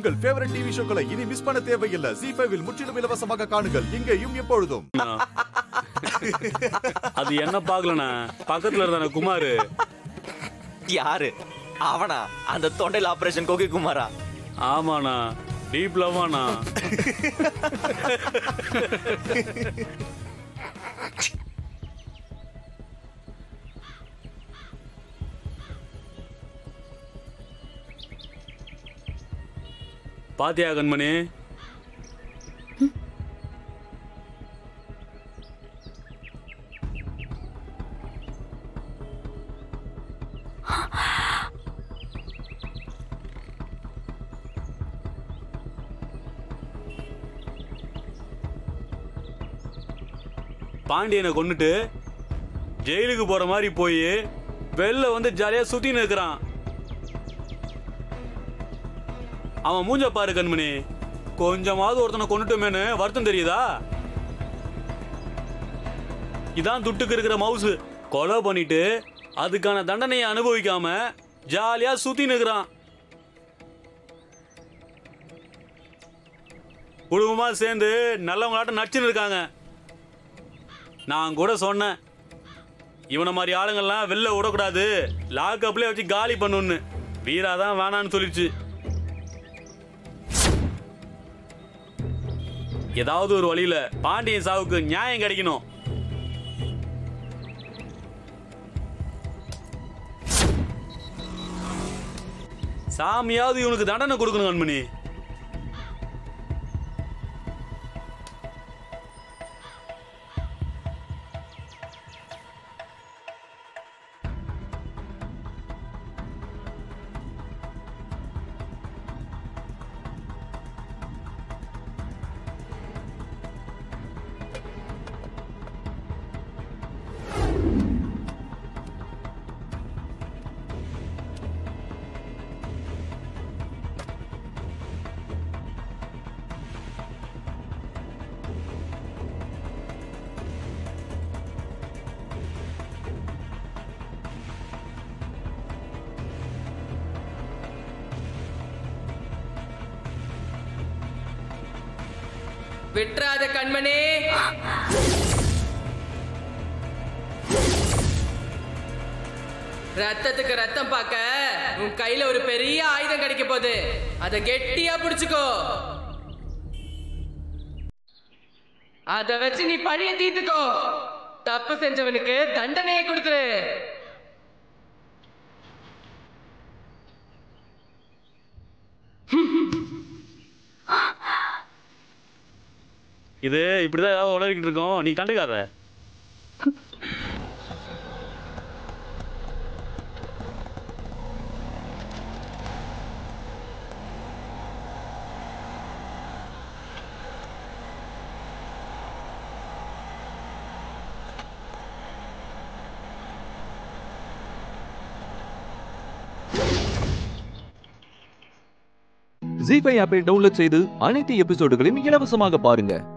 உங்கள் favourite TV ஷோக்களை இனி miss பண்ண தேவையில்லை ஜி ஃபைவில் முற்றிலும் இலவசமாக காணுங்கள் இங்கேயும் எப்பொழுதும் அது என்ன பாக்கலண்ணா பக்கத்துல இருந்தானே குமாரு யாரு அவனா அந்த தொண்டையில் ஆபரேஷன் கோகி குமாரா ஆமாண்ணா டீப் லவ்வாண்ணா பாத்தியா கண்மணி பாண்டியனை கொன்னுட்டு ஜெயிலுக்கு போற மாதிரி போய் வெளில வந்து ஜாலியா சுத்தின்னு இருக்கிறான் அவன் மூஞ்ச பாரு கண்மணி கொஞ்சமாவது ஒருத்தனை கொண்டுட்டோமேனு வருத்தம் தெரியுதா இதான் துட்டுக்கு இருக்கிற மவுசு கொலை பண்ணிட்டு அதுக்கான தண்டனையை அனுபவிக்காம ஜாலியா சுத்தி நிற்கிறான் குடும்பமா சேர்ந்து நல்லவங்களாட்டம் நடிச்சுன்னு இருக்காங்க நான் கூட சொன்னேன் இவனை மாதிரி ஆளுங்கள்லாம் வெளில விடக்கூடாது லாக்அப்லேயே வச்சு காலி பண்ணுன்னு வீரா தான் வேணான்னு சொல்லிடுச்சு ஏதாவது ஒரு வழியில பாண்டியன் சாவுக்கு நியாயம் கிடைக்கணும் சாமியாவது இவனுக்கு தண்டனை கொடுக்கணும் கண்மணி விட்டுறாத கண்மணி ரத்தத்துக்கு ரத்தம் பார்க்க உன் கையில ஒரு பெரிய ஆயுதம் கிடைக்க போகுது அத கெட்டியா புடிச்சுக்கோ அத வச்சு நீ பழிய தீர்த்துக்கோ தப்பு செஞ்சவனுக்கு தண்டனையை கொடுத்துரு இது இப்படிதான் ஏதாவது உளறிக்கிட்டு இருக்கோம் நீ கண்டுக்காத ஜி ஃபைவ் ஆப்பை டவுன்லோட் செய்து அனைத்து எபிசோடுகளையும் இலவசமாக பாருங்க